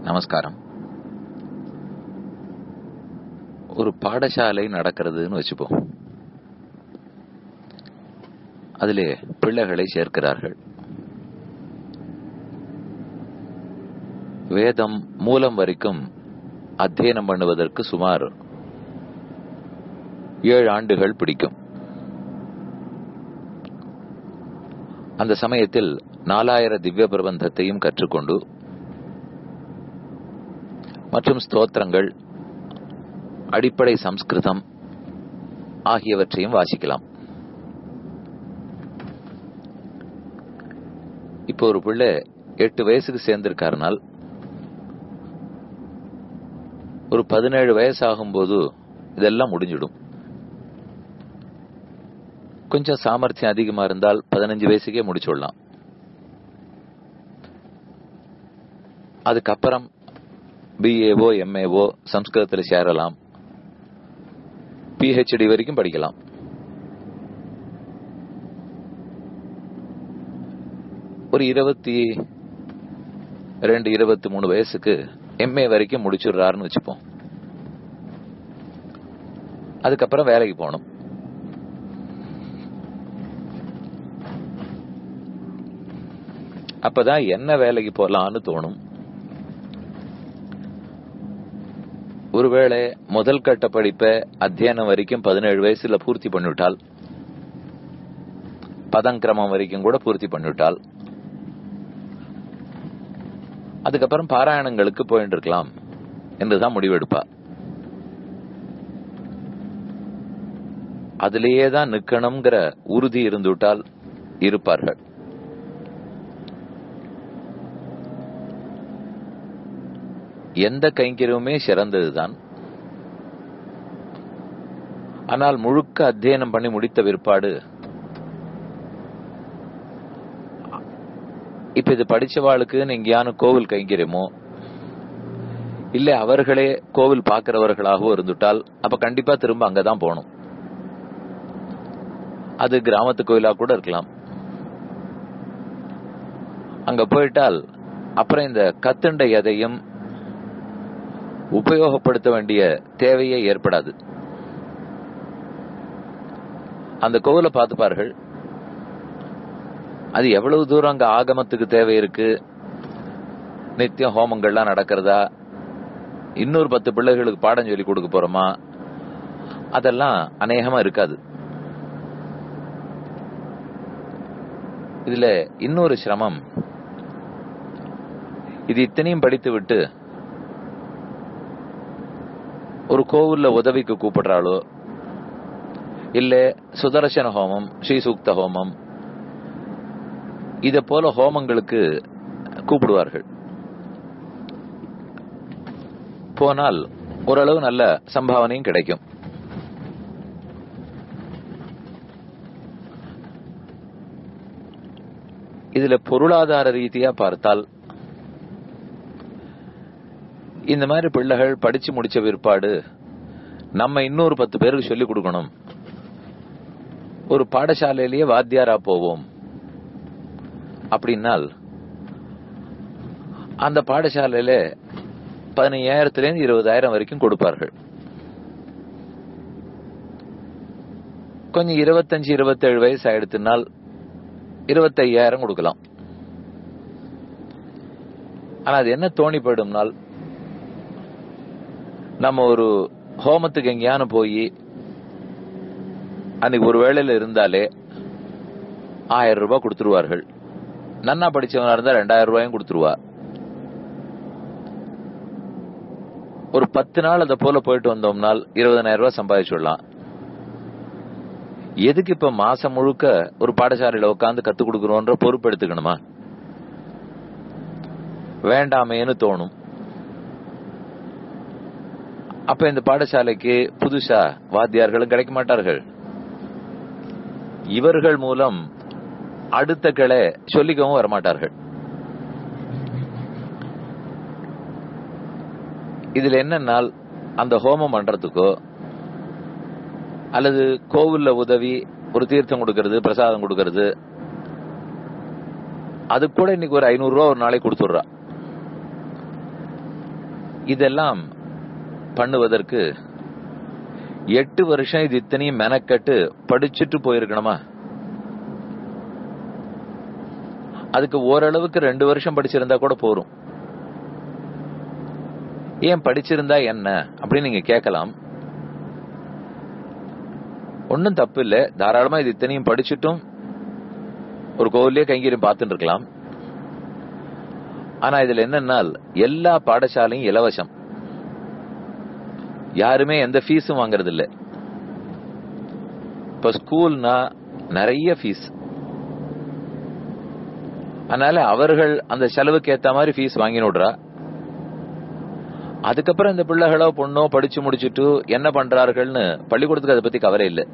நமஸ்காரம் ஒரு பாடசாலை நடக்கிறதுன்னு வச்சுப்போம் அதிலே பிள்ளைகளை சேர்க்கிறார்கள் வேதம் மூலம் வரைக்கும் அத்தியனம் பண்ணுவதற்கு சுமார் ஏழு ஆண்டுகள் பிடிக்கும் அந்த சமயத்தில் நாலாயிர திவ்ய பிரபந்தத்தையும் கற்றுக்கொண்டு மற்றும் ஸ்தோத்திரங்கள் அடிப்படை சம்ஸ்கிருதம் ஆகியவற்றையும் வாசிக்கலாம் இப்போ ஒரு பிள்ளை எட்டு வயசுக்கு சேர்ந்திருக்காருனால் ஒரு பதினேழு வயசு ஆகும்போது இதெல்லாம் முடிஞ்சிடும் கொஞ்சம் சாமர்த்தியம் அதிகமா இருந்தால் பதினஞ்சு வயசுக்கே முடிச்சுடலாம் அதுக்கப்புறம் பிஏஓ எம்ஏஓ சம்ஸ்கிருதத்தில் சேரலாம் பிஹெச்டி வரைக்கும் படிக்கலாம் ஒரு இருபத்தி ரெண்டு இருபத்தி மூணு வயசுக்கு எம்ஏ வரைக்கும் முடிச்சிடுறாருன்னு வச்சுப்போம் அதுக்கப்புறம் வேலைக்கு போகணும் அப்பதான் என்ன வேலைக்கு போலான்னு தோணும் ஒருவேளை முதல் கட்ட படிப்பை அத்தியனம் வரைக்கும் பதினேழு வயசுல பூர்த்தி பண்ணிவிட்டால் பதங்கிரமம் வரைக்கும் கூட பூர்த்தி பண்ணிவிட்டால் அதுக்கப்புறம் பாராயணங்களுக்கு போயிட்டு இருக்கலாம் என்றுதான் முடிவெடுப்பா அதிலேயே தான் நிக்கணுங்கிற உறுதி இருந்துவிட்டால் இருப்பார்கள் எந்த கைங்கரியமுமே சிறந்ததுதான் ஆனால் முழுக்க அத்தியனம் பண்ணி முடித்த பிற்பாடு இப்ப இது படிச்சவாளுக்கு எங்கேயான கோவில் கைங்கரியமோ இல்ல அவர்களே கோவில் பாக்குறவர்களாகவோ இருந்துட்டால் அப்ப கண்டிப்பா திரும்ப அங்கதான் போகணும் அது கிராமத்து கோயிலா கூட இருக்கலாம் அங்க போயிட்டால் அப்புறம் இந்த கத்துண்ட எதையும் உபயோகப்படுத்த வேண்டிய தேவையே ஏற்படாது அந்த கோவிலை பார்த்துப்பார்கள் அது எவ்வளவு தூரம் அங்க ஆகமத்துக்கு தேவை இருக்கு நித்தியம் ஹோமங்கள்லாம் நடக்கிறதா இன்னொரு பத்து பிள்ளைகளுக்கு பாடம் சொல்லி கொடுக்க போறோமா அதெல்லாம் அநேகமா இருக்காது இதுல இன்னொரு சிரமம் இது இத்தனையும் படித்து விட்டு ஒரு கோவில்ல உதவிக்கு கூப்பிடுறாளோ இல்ல சுதர்சன ஹோமம் ஸ்ரீசூக்த ஹோமம் இத போல ஹோமங்களுக்கு கூப்பிடுவார்கள் போனால் ஓரளவு நல்ல சம்பாவனையும் கிடைக்கும் இதுல பொருளாதார ரீதியா பார்த்தால் இந்த மாதிரி பிள்ளைகள் படிச்சு முடிச்ச பிற்பாடு நம்ம இன்னொரு பத்து பேருக்கு சொல்லிக் கொடுக்கணும் ஒரு பாடசாலையிலேயே வாத்தியாரா போவோம் அப்படின்னால் அந்த பாடசாலையில பதினையாயிரத்துல இருந்து இருபதாயிரம் வரைக்கும் கொடுப்பார்கள் கொஞ்சம் இருபத்தஞ்சு இருபத்தேழு வயசு ஆயிடுத்துனால் இருபத்தையாயிரம் கொடுக்கலாம் ஆனா அது என்ன தோணி போயிடும்னால் நம்ம ஒரு ஹோமத்துக்கு எங்கேயானு போய் அன்னைக்கு ஒரு வேளையில இருந்தாலே ஆயிரம் ரூபாய் கொடுத்துருவார்கள் நன்னா படிச்சவனா இருந்தா ரெண்டாயிரம் ரூபாயும் கொடுத்துருவா ஒரு பத்து நாள் அதை போல போயிட்டு வந்தோம்னால் இருபதனாயிரம் ரூபாய் சம்பாதிச்சுடலாம் எதுக்கு இப்ப மாசம் முழுக்க ஒரு பாடசாலையில உட்காந்து கத்து கொடுக்கறோன்ற பொறுப்பு எடுத்துக்கணுமா வேண்டாமேன்னு தோணும் அப்ப இந்த பாடசாலைக்கு புதுசா வாத்தியார்களும் கிடைக்க மாட்டார்கள் இவர்கள் மூலம் அடுத்த கிளை சொல்லிக்கவும் வரமாட்டார்கள் இதுல என்னன்னால் அந்த ஹோமம் பண்றதுக்கோ அல்லது கோவில்ல உதவி ஒரு தீர்த்தம் கொடுக்கறது பிரசாதம் கொடுக்கறது அது கூட இன்னைக்கு ஒரு ஐநூறு ரூபா ஒரு நாளைக்கு கொடுத்துடுறா இதெல்லாம் பண்ணுவதற்கு எட்டு வருஷம் இது இத்தனையும் மெனக்கட்டு படிச்சுட்டு போயிருக்கணுமா அதுக்கு ஓரளவுக்கு ரெண்டு வருஷம் படிச்சிருந்தா கூட போரும் ஏன் படிச்சிருந்தா என்ன அப்படின்னு நீங்க கேட்கலாம் ஒன்னும் தப்பு இல்ல தாராளமா இது இத்தனையும் படிச்சுட்டும் ஒரு கோவிலே கைங்கரியம் பார்த்துட்டு இருக்கலாம் ஆனா இதுல என்னன்னா எல்லா பாடசாலையும் இலவசம் யாருமே எந்த ஃபீஸும் வாங்குறது இல்ல இப்ப ஸ்கூல்னா நிறைய ஃபீஸ் அதனால அவர்கள் அந்த செலவுக்கு ஏத்த மாதிரி ஃபீஸ் வாங்கி விடுறா அதுக்கப்புறம் இந்த பிள்ளைகளோ பொண்ணோ படிச்சு முடிச்சுட்டு என்ன பண்றார்கள்னு பள்ளிக்கூடத்துக்கு அதை பத்தி கவலை இல்லை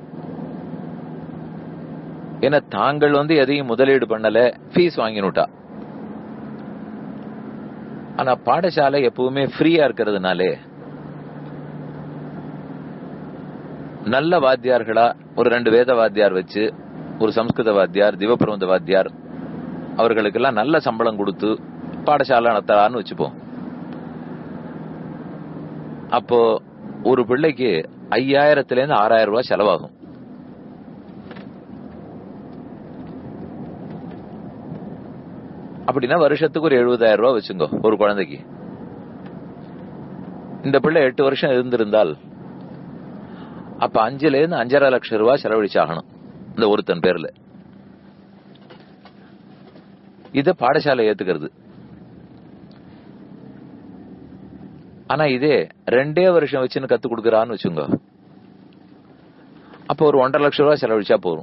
ஏன்னா தாங்கள் வந்து எதையும் முதலீடு பண்ணல ஃபீஸ் வாங்கினுட்டா ஆனா பாடசாலை எப்பவுமே ஃப்ரீயா இருக்கிறதுனாலே நல்ல வாத்தியார்களா ஒரு ரெண்டு வேத வாத்தியார் வச்சு ஒரு சம்ஸ்கிருத வாத்தியார் திவபிரபந்த வாத்தியார் அவர்களுக்கெல்லாம் நல்ல சம்பளம் கொடுத்து பாடசாலை நடத்தலான்னு வச்சுப்போம் அப்போ ஒரு பிள்ளைக்கு ஐயாயிரத்துல இருந்து ஆறாயிரம் ரூபாய் செலவாகும் அப்படின்னா வருஷத்துக்கு ஒரு எழுபதாயிரம் ரூபாய் வச்சுங்க ஒரு குழந்தைக்கு இந்த பிள்ளை எட்டு வருஷம் இருந்திருந்தால் அப்ப அஞ்சுல இருந்து அஞ்சரை லட்சம் ரூபாய் செலவழிச்சாகணும் இந்த ஒருத்தன் பேர்ல இத பாடசாலை ஏத்துக்கிறது ஆனா இதே ரெண்டே வருஷம் வச்சுன்னு கத்து கொடுக்கறான்னு வச்சுங்க அப்ப ஒரு ஒன்றரை லட்சம் ரூபாய் செலவழிச்சா போதும்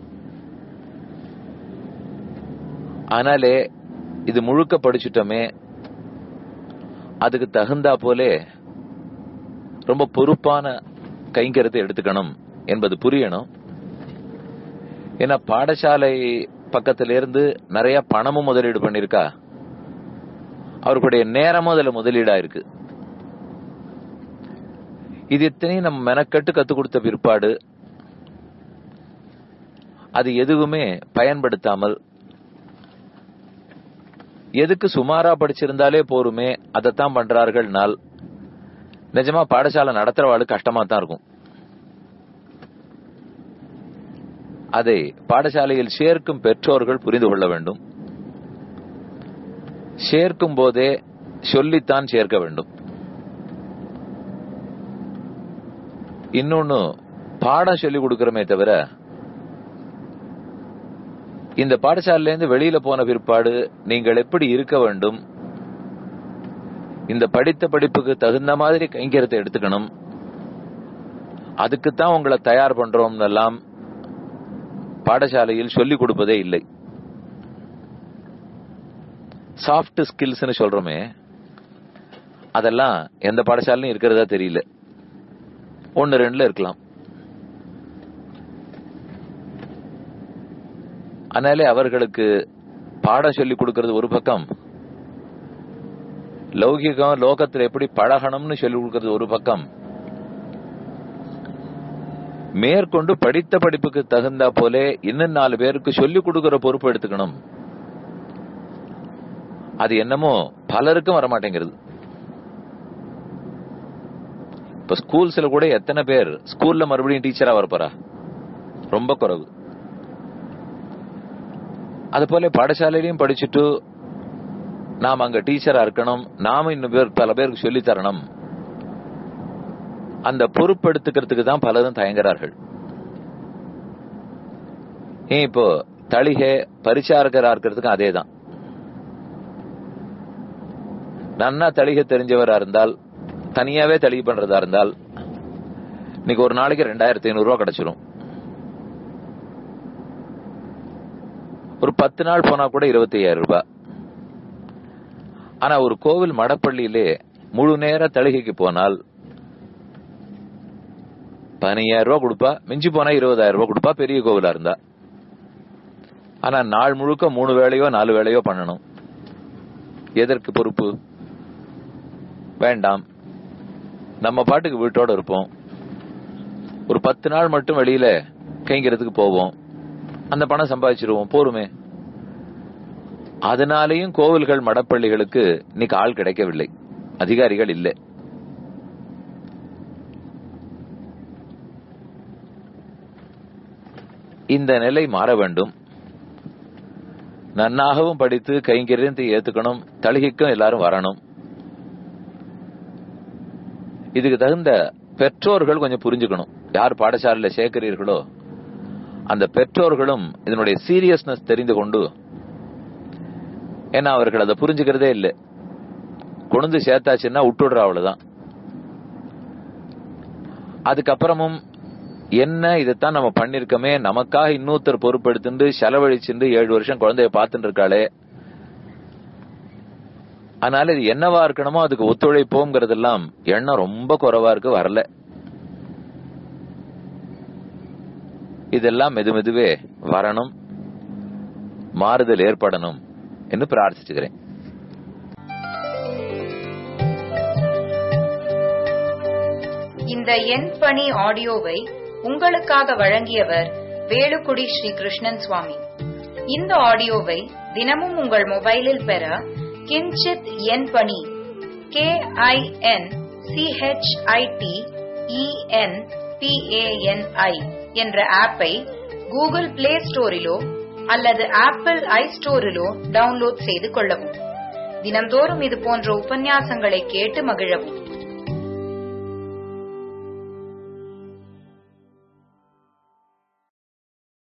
ஆனாலே இது முழுக்க படிச்சுட்டோமே அதுக்கு தகுந்தா போலே ரொம்ப பொறுப்பான கைங்கரத்தை எடுத்துக்கணும் என்பது புரியணும் ஏன்னா பாடசாலை பக்கத்துல இருந்து நிறைய பணமும் முதலீடு பண்ணிருக்கா அவர்களுடைய நேரமும் அதுல முதலீடா இருக்கு இது இத்தனையும் நம்ம மெனக்கட்டு கத்து கொடுத்த பிற்பாடு அது எதுவுமே பயன்படுத்தாமல் எதுக்கு சுமாரா படிச்சிருந்தாலே போருமே அதைத்தான் பண்றார்கள்னால் நிஜமா பாடசாலை நடத்துறவாளுக்கு கஷ்டமா தான் இருக்கும் அதை பாடசாலையில் சேர்க்கும் பெற்றோர்கள் புரிந்து கொள்ள வேண்டும் சேர்க்கும் போதே சொல்லித்தான் சேர்க்க வேண்டும் இன்னொன்னு பாடம் சொல்லி கொடுக்கிறோமே தவிர இந்த பாடசாலையில இருந்து வெளியில போன பிற்பாடு நீங்கள் எப்படி இருக்க வேண்டும் இந்த படித்த படிப்புக்கு தகுந்த மாதிரி கைங்கரத்தை எடுத்துக்கணும் அதுக்குத்தான் உங்களை தயார் பண்றோம் எல்லாம் பாடசாலையில் சொல்லிக் கொடுப்பதே இல்லை சாஃப்ட் ஸ்கில்ஸ்னு சொல்றோமே அதெல்லாம் எந்த பாடசாலையும் இருக்கிறதா தெரியல ஒன்னு ரெண்டுல இருக்கலாம் அதனாலே அவர்களுக்கு பாடம் சொல்லி கொடுக்கறது ஒரு பக்கம் லௌகிகம் லோகத்தில் எப்படி பழகணும்னு சொல்லி கொடுக்கறது ஒரு பக்கம் மேற்கொண்டு படித்த படிப்புக்கு தகுந்தா போலே இன்னும் நாலு பேருக்கு சொல்லிக் கொடுக்கிற பொறுப்பு எடுத்துக்கணும் அது என்னமோ பலருக்கும் வரமாட்டேங்கிறது இப்ப ஸ்கூல்ஸ்ல கூட எத்தனை பேர் ஸ்கூல்ல மறுபடியும் டீச்சரா வரப்போறா ரொம்ப குறைவு அது போல பாடசாலையிலையும் படிச்சுட்டு நாம் அங்க டீச்சரா இருக்கணும் நாம இன்னும் பேர் பல பேருக்கு சொல்லி தரணும் அந்த பொறுப்பு எடுத்துக்கிறதுக்கு தான் பலரும் தயங்குறார்கள் ஏன் இப்போ தளிகை பரிச்சாரகரா இருக்கிறதுக்கும் அதே தான் நன்னா தளிகை தெரிஞ்சவரா இருந்தால் தனியாவே தளிகை பண்றதா இருந்தால் இன்னைக்கு ஒரு நாளைக்கு ரெண்டாயிரத்தி ஐநூறு ரூபாய் கிடைச்சிரும் ஒரு பத்து நாள் போனா கூட இருபத்தி ஐயாயிரம் ரூபாய் ஆனா ஒரு கோவில் மடப்பள்ளியிலே முழு நேர தளிகைக்கு போனால் பதினையாயிரம் ரூபாய் கொடுப்பா மிஞ்சி போனா இருபதாயிரம் ரூபாய் கொடுப்பா பெரிய கோவிலா இருந்தா ஆனா நாள் முழுக்க மூணு வேலையோ நாலு வேலையோ பண்ணணும் எதற்கு பொறுப்பு வேண்டாம் நம்ம பாட்டுக்கு வீட்டோட இருப்போம் ஒரு பத்து நாள் மட்டும் வெளியில கைங்கிறதுக்கு போவோம் அந்த பணம் சம்பாதிச்சிருவோம் போருமே அதனாலேயும் கோவில்கள் மடப்பள்ளிகளுக்கு இன்னைக்கு ஆள் கிடைக்கவில்லை அதிகாரிகள் இல்லை இந்த நிலை மாற வேண்டும் நன்னாகவும் படித்து கைங்கரியத்தை ஏத்துக்கணும் தழுகிக்கும் எல்லாரும் வரணும் இதுக்கு தகுந்த பெற்றோர்கள் கொஞ்சம் புரிஞ்சுக்கணும் யார் பாடசாலையில சேர்க்கிறீர்களோ அந்த பெற்றோர்களும் இதனுடைய சீரியஸ்னஸ் தெரிந்து கொண்டு ஏன்னா அவர்கள் அதை புரிஞ்சுக்கிறதே இல்லை கொண்டு சேர்த்தாச்சுன்னா விட்டுடுற அவ்வளவுதான் அதுக்கப்புறமும் என்ன இதைத்தான் நம்ம பண்ணிருக்கோமே நமக்காக இன்னொருத்தர் பொறுப்பெடுத்துட்டு செலவழிச்சுட்டு ஏழு வருஷம் குழந்தைய பார்த்துட்டு இருக்காளே அதனால இது என்னவா இருக்கணுமோ அதுக்கு ஒத்துழைப்போங்கிறதெல்லாம் எண்ணம் ரொம்ப குறைவா இருக்கு வரல இதெல்லாம் மெது மெதுவே வரணும் மாறுதல் ஏற்படணும் என்று பிரார்த்திச்சுக்கிறேன் இந்த எண் பணி ஆடியோவை உங்களுக்காக வழங்கியவர் வேலுக்குடி ஸ்ரீ கிருஷ்ணன் சுவாமி இந்த ஆடியோவை தினமும் உங்கள் மொபைலில் பெற கிஞ்சித் எண் பணி கே ஐ என் சிஹெச்ஐடி இஎன் பிஏஎன்ஐ என்ற ஆப்பை கூகுள் பிளே ஸ்டோரிலோ அல்லது ஆப்பிள் ஐ ஸ்டோரிலோ டவுன்லோட் செய்து கொள்ளவும் தினந்தோறும் இது போன்ற உபன்யாசங்களை கேட்டு மகிழவும்